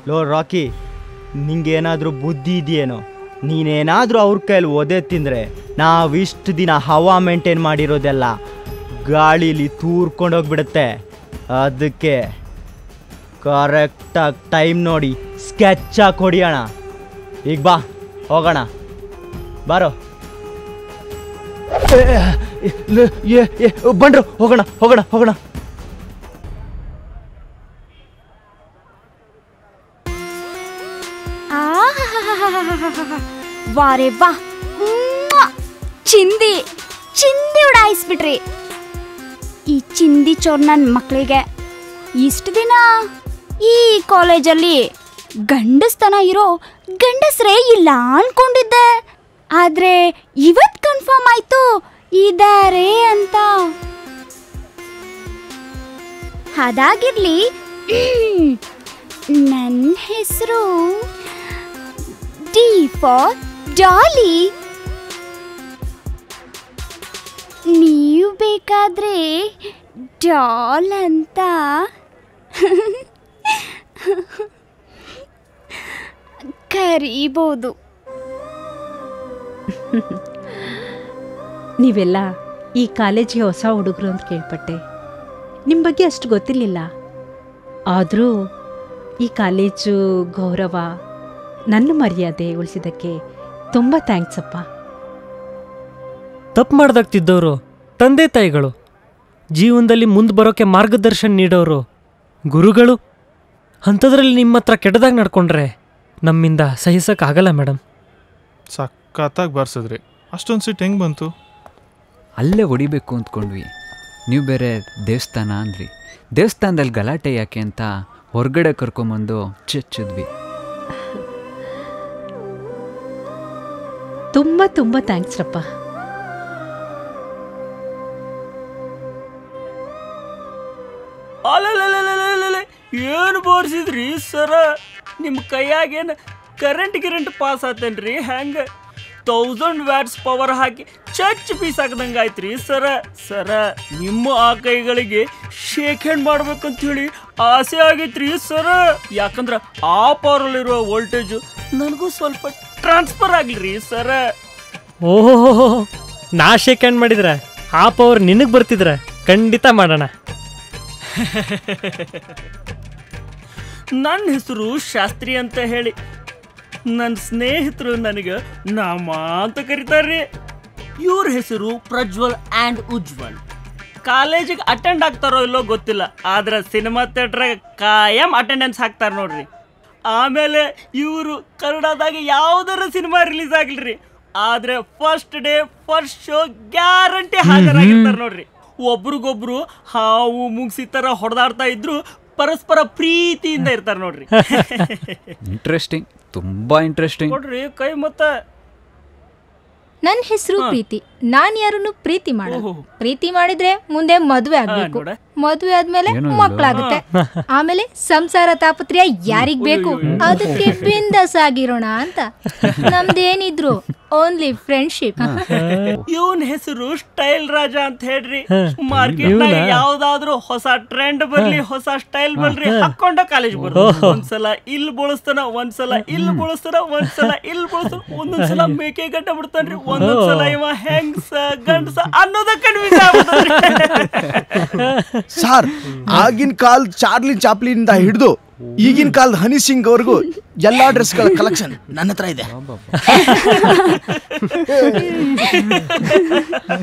Low rakhi ನಿಂಗೇನಾದರೂ ಬುದ್ಧಿ ಇದೆಯೇನೋ ನೀನೇನಾದರೂ ಅವ್ರ ಕೈಲಿ ಒದೆ ತಿಂದರೆ ನಾವಿಷ್ಟು ದಿನ ಹವಾ ಮೇಂಟೈನ್ ಮಾಡಿರೋದೆಲ್ಲ ಗಾಳೀಲಿ ತೂರ್ಕೊಂಡೋಗ್ಬಿಡುತ್ತೆ ಅದಕ್ಕೆ ಕರೆಕ್ಟಾಗಿ ಟೈಮ್ ನೋಡಿ ಸ್ಕೆಚ್ ಹಾಕಿ ಹೊಡಿಯೋಣ ಈಗ ಬಾ ಹೋಗೋಣ ಬಾರೋ ಏ, ಏ, ಲ- ಏ, ಏ, ಬಂಡ್ರು ಹೋಗೋಣ ಹೋಗೋಣ ಹೋಗೋಣ ಆಹಾಹಾಹಾಹಾಹಾಹಾ. ವಾರೆ ವಾ ಮ್ವಾ! ಚಿಂದಿ ಚಿಂದಿ ಉಡಾಯಿಸ್ಬಿಟ್ರಿ ಈ ಚಿಂದಿ ಚೋರ್ ನನ್ನ ಮಕ್ಕಳಿಗೆ ಇಷ್ಟು ದಿನ ಈ ಕಾಲೇಜಲ್ಲಿ ಗಂಡಸ್ತನ ಇರೋ ಗಂಡಸ್ರೇ ಇಲ್ಲ ಅನ್ಕೊಂಡಿದ್ದೆ ಆದ್ರೆ ಇವತ್ ಕನ್ಫರ್ಮ್ ಆಯ್ತು ಇದಾರೆ ಅಂತ ಅದಾಗಿರ್ಲಿ ನನ್ನ ಹೆಸರು ಡಿ ಫಾರ್ ಡಾಲಿ ನೀವು ಬೇಕಾದ್ರೆ ಡಾಲ್ ಅಂತ ಕರೀಬೋದು ನೀವೆಲ್ಲ ಈ ಕಾಲೇಜಿಗೆ ಹೊಸ ಹುಡುಗರು ಅಂತ ಕೇಳ್ಪಟ್ಟೆ ನಿಮ್ಮ ಬಗ್ಗೆ ಅಷ್ಟು ಗೊತ್ತಿರಲಿಲ್ಲ ಆದರೂ ಈ ಕಾಲೇಜು ಗೌರವ ನನ್ನ ಮರ್ಯಾದೆ ಉಳಿಸಿದ್ದಕ್ಕೆ ತುಂಬ ಥ್ಯಾಂಕ್ಸ್ ಅಪ್ಪ ತಪ್ಪು ಮಾಡ್ದಾಗ್ತಿದ್ದವರು ತಂದೆ ತಾಯಿಗಳು ಜೀವನದಲ್ಲಿ ಮುಂದೆ ಬರೋಕ್ಕೆ ಮಾರ್ಗದರ್ಶನ ನೀಡೋರು ಗುರುಗಳು ಅಂಥದ್ರಲ್ಲಿ ನಿಮ್ಮ ಹತ್ರ ಕೆಟ್ಟದಾಗಿ ನಡ್ಕೊಂಡ್ರೆ ನಮ್ಮಿಂದ ಸಹಿಸೋಕ್ಕಾಗಲ್ಲ ಮೇಡಮ್ ಸಖತ್ತಾಗಿ ಬಾರಿಸಿದ್ರಿ ಅಷ್ಟೊಂದು ಸಿಟ್ಟು ಹೆಂಗೆ ಬಂತು ಅಲ್ಲೇ ಹೊಡಿಬೇಕು ಅಂದ್ಕೊಂಡ್ವಿ ನೀವು ಬೇರೆ ದೇವಸ್ಥಾನ ಅಂದ್ರಿ ದೇವಸ್ಥಾನದಲ್ಲಿ ಗಲಾಟೆ ಯಾಕೆ ಅಂತ ಹೊರಗಡೆ ಕರ್ಕೊಂಬಂದು ಚಚ್ಚಿದ್ವಿ ತುಂಬ ತುಂಬ ಥ್ಯಾಂಕ್ಸ್ ರಪ್ಪ ಅಲಲಲಲಲಲಲ, ಏನು ಬೋರ್ಸಿದ್ರಿ ಸರ ನಿಮ್ಮ ಕೈಯಾಗೇನು ಕರೆಂಟ್ ಗಿರೆಂಟ್ ಪಾಸ್ ಆತೇನ್ರಿ ಹೆಂಗ ತೌಸಂಡ್ ವ್ಯಾಟ್ಸ್ ಪವರ್ ಹಾಕಿ ಚಚ್ ಪೀಸ್ ಹಾಕ್ದಂಗೆ ಆಯ್ತ್ರಿ ಸರ ಸರ ನಿಮ್ಮ ಆ ಕೈಗಳಿಗೆ ಶೇಕ್ ಹ್ಯಾಂಡ್ ಮಾಡ್ಬೇಕಂತ ಹೇಳಿ ಆಸೆ ಆಗೈತ್ರಿ ಸರ ಯಾಕಂದ್ರ ಆ ಪವರಲ್ಲಿರುವ ವೋಲ್ಟೇಜು ನನಗೂ ಸ್ವಲ್ಪ ಟ್ರಾನ್ಸ್ಫರ್ ಆಗ್ಲಿ ಸರ ಓಹೋ ನಾ ಶೇಕ್ ಹ್ಯಾಂಡ್ ಮಾಡಿದ್ರೆ ಆ ಪವರ್ ನಿನಗೆ ಬರ್ತಿದ್ರೆ ಖಂಡಿತ ಮಾಡೋಣ ನನ್ನ ಹೆಸರು ಶಾಸ್ತ್ರಿ ಅಂತ ಹೇಳಿ ನನ್ನ ಸ್ನೇಹಿತರು ನನಗೆ ನಾಮ ಅಂತ ಕರೀತಾರ್ರಿ ಇವ್ರ ಹೆಸರು ಪ್ರಜ್ವಲ್ ಆ್ಯಂಡ್ ಉಜ್ವಲ್ ಕಾಲೇಜಿಗೆ ಅಟೆಂಡ್ ಆಗ್ತಾರೋ ಇಲ್ಲೋ ಗೊತ್ತಿಲ್ಲ ಆದ್ರೆ ಸಿನಿಮಾ ಥಿಯೇಟ್ರಾಗ ಕಾಯಂ ಅಟೆಂಡೆನ್ಸ್ ಹಾಕ್ತಾರೆ ನೋಡ್ರಿ ಆಮೇಲೆ ಇವರು ಕನ್ನಡದಾಗ ಯಾವ್ದಾರ ಸಿನಿಮಾ ರಿಲೀಸ್ ಆಗಿಲ್ರಿ ಆದ್ರೆ first day first show guarantee ಹಾಜರಾಗಿರ್ತಾರೆ ನೋಡ್ರಿ ಒಬ್ರಿಗೊಬ್ರು ಹಾವು ಮುಗಿಸಿ ತರ ಹೊಡೆದಾಡ್ತಾ ಇದ್ರು ಪರಸ್ಪರ ಪ್ರೀತಿಯಿಂದ ಇರ್ತಾರೆ ನೋಡ್ರಿ ಇಂಟ್ರೆಸ್ಟಿಂಗ್ ತುಂಬ ಇಂಟ್ರೆಸ್ಟಿಂಗ್ ನೋಡ್ರಿ ಕೈ ಮತ್ತ ನನ್ನ ಹೆಸರು ಹಾ. ಪ್ರೀತಿ ನಾನ್ ಯಾರನ್ನು ಪ್ರೀತಿ ಮಾಡಲ್ಲ ಓಹೋ. ಪ್ರೀತಿ ಮಾಡಿದ್ರೆ ಮುಂದೆ ಮದುವೆ ಆಗ್ಬೇಕು ನೋಡ. ಮದುವೆ ಆದ್ಮೇಲೆ ಏನೋ ಇದು. ಮಕ್ಕಳಾಗುತ್ತೆ ಆಮೇಲೆ ಸಂಸಾರ ತಾಪತ್ರ್ಯ ಯಾರಿಗ್ ಬೇಕು ಅದಕ್ಕೆ ಬಿಂದಾಸ್ ಆಗಿರೋಣ ಅಂತ ನಮ್ದೇನಿದ್ರು ಓನ್ಲಿ ಫ್ರೆಂಡ್ಶಿಪ್ ಇವನ್ ಹೆಸರು ಸ್ಟೈಲ್ ರಾಜ ಅಂತ ಹೇಳ್ರಿ ಹ. ಮಾರ್ಕೆಟ್ ಇವ್ನಾ? ಯಾವ್ದಾದ್ರು ಹೊಸ ಟ್ರೆಂಡ್ ಬರ್ಲಿ ಹೊಸ ಸ್ಟೈಲ್ ಬರ್ಲಿ ಹಾಕೊಂಡ ಕಾಲೇಜ್ ಬರ್ಲಿ ಒಂದ್ಸಲ ಇಲ್ಲಿ ಬಳಸ್ತಾನ ಒಂದ್ಸಲ ಇಲ್ಲಿ ಬಳಸ್ತಾನ ಒಂದ್ಸಲ ಇಲ್ಲಿ ಬಳಸ್ತಾನ ಒಂದೊಂದ್ಸಲ ಮೇಕೆ ಗಡ್ಡ ಬಿಡ್ತಾನ್ರಿ ಒಂದೊಂದ್ಸಲ ಇವ ಹೆಂಗ್ಸ ಗಂಡ್ಸ ಅನ್ನೋದ ಕನ್ವಿನ್ಸ್ ಆಗ್ಬಿಡ್ತಾನ್ರಿ ಸರ್ ಆಗಿನ ಕಾಲ ಚಾರ್ಲಿ ಚಾಪ್ಲಿನಿಂದ ಹಿಡಿದು ಈಗಿನ ಕಾಲದ ಹನಿ ಸಿಂಗ್ ಅವ್ರಿಗೂ ಎಲ್ಲಾ ಡ್ರೆಸ್ಗಳ ಕಲೆಕ್ಷನ್ ನನ್ನ ಹತ್ರ ಇದೆ